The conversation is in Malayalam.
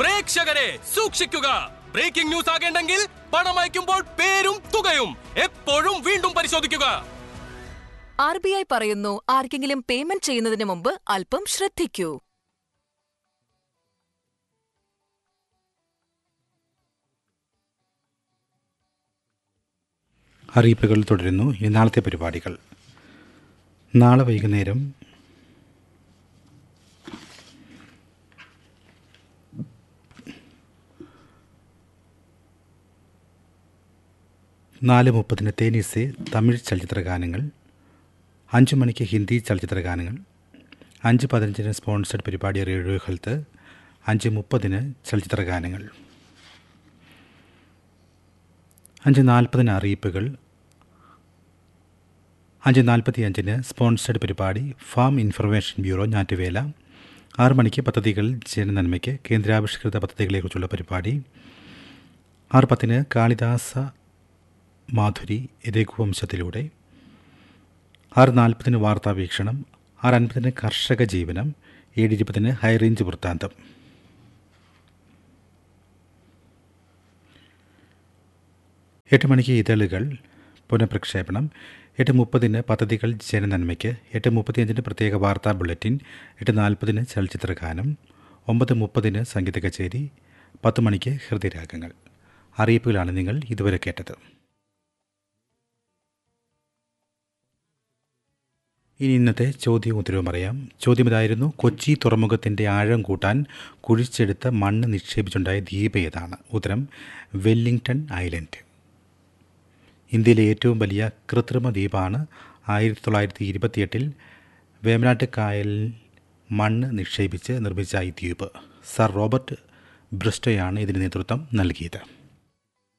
പ്രേക്ഷകരെ സൂക്ഷിക്കുക ബ്രേക്കിംഗ് ന്യൂസ് ആകേണ്ടെങ്കിൽ പണം അയക്കുമ്പോൾ പേരും തുകയും എപ്പോഴും വീണ്ടും പരിശോധിക്കുക ആർ ബി ഐ പറയുന്നു ആർക്കെങ്കിലും പേയ്മെന്റ് ചെയ്യുന്നതിന് മുമ്പ് അല്പം ശ്രദ്ധിക്കൂ അറിയിപ്പുകൾ തുടരുന്നു ഇനി നാളത്തെ പരിപാടികൾ നാളെ വൈകുന്നേരം നാല് മുപ്പതിന് തേനീസെ തമിഴ് ചലച്ചിത്ര ഗാനങ്ങൾ അഞ്ച് മണിക്ക് ഹിന്ദി ചലച്ചിത്ര ഗാനങ്ങൾ അഞ്ച് പതിനഞ്ചിന് സ്പോൺസർഡ് പരിപാടി റേഡിയോ ഹെൽത്ത് അഞ്ച് മുപ്പതിന് ചലച്ചിത്ര ഗാനങ്ങൾ അഞ്ച് നാൽപ്പതിന് അറിയിപ്പുകൾ അഞ്ച് നാൽപ്പത്തി അഞ്ചിന് സ്പോൺസർഡ് പരിപാടി ഫാം ഇൻഫർമേഷൻ ബ്യൂറോ ഞാറ്റുവേല ആറ് മണിക്ക് പദ്ധതികൾ ജനനന്മയ്ക്ക് കേന്ദ്രാവിഷ്കൃത പദ്ധതികളെക്കുറിച്ചുള്ള പരിപാടി ആറ് പത്തിന് കാളിദാസ മാധുരി രഘുവംശത്തിലൂടെ ആറ് നാൽപ്പതിന് വാർത്താവീക്ഷണം ആറ് അൻപതിന് കർഷക ജീവനം ഏഴ് ഇരുപതിന് ഹൈറേഞ്ച് വൃത്താന്തം എട്ട് മണിക്ക് ഇതളുകൾ പുനഃപ്രക്ഷേപണം എട്ട് മുപ്പതിന് പദ്ധതികൾ ജനനന്മയ്ക്ക് എട്ട് മുപ്പത്തിയഞ്ചിന് പ്രത്യേക വാർത്താ ബുള്ളറ്റിൻ എട്ട് നാൽപ്പതിന് ചലച്ചിത്ര ഗാനം ഒമ്പത് മുപ്പതിന് സംഗീത കച്ചേരി പത്ത് മണിക്ക് ഹൃദയരാഗങ്ങൾ അറിയിപ്പുകളാണ് നിങ്ങൾ ഇതുവരെ കേട്ടത് ഇനി ഇന്നത്തെ ചോദ്യവും ഉത്തരവും അറിയാം ചോദ്യം ഇതായിരുന്നു കൊച്ചി തുറമുഖത്തിൻ്റെ ആഴം കൂട്ടാൻ കുഴിച്ചെടുത്ത മണ്ണ് നിക്ഷേപിച്ചുണ്ടായ ദ്വീപ് ഏതാണ് ഉത്തരം വെല്ലിംഗ്ടൺ ഐലൻഡ് ഇന്ത്യയിലെ ഏറ്റവും വലിയ കൃത്രിമ ദ്വീപാണ് ആയിരത്തി തൊള്ളായിരത്തി ഇരുപത്തിയെട്ടിൽ വേമ്പനാട്ട് കായലിൽ മണ്ണ് നിക്ഷേപിച്ച് നിർമ്മിച്ച ഈ ദ്വീപ് സർ റോബർട്ട് ബ്രിസ്റ്റോയാണ് ഇതിന് നേതൃത്വം നൽകിയത്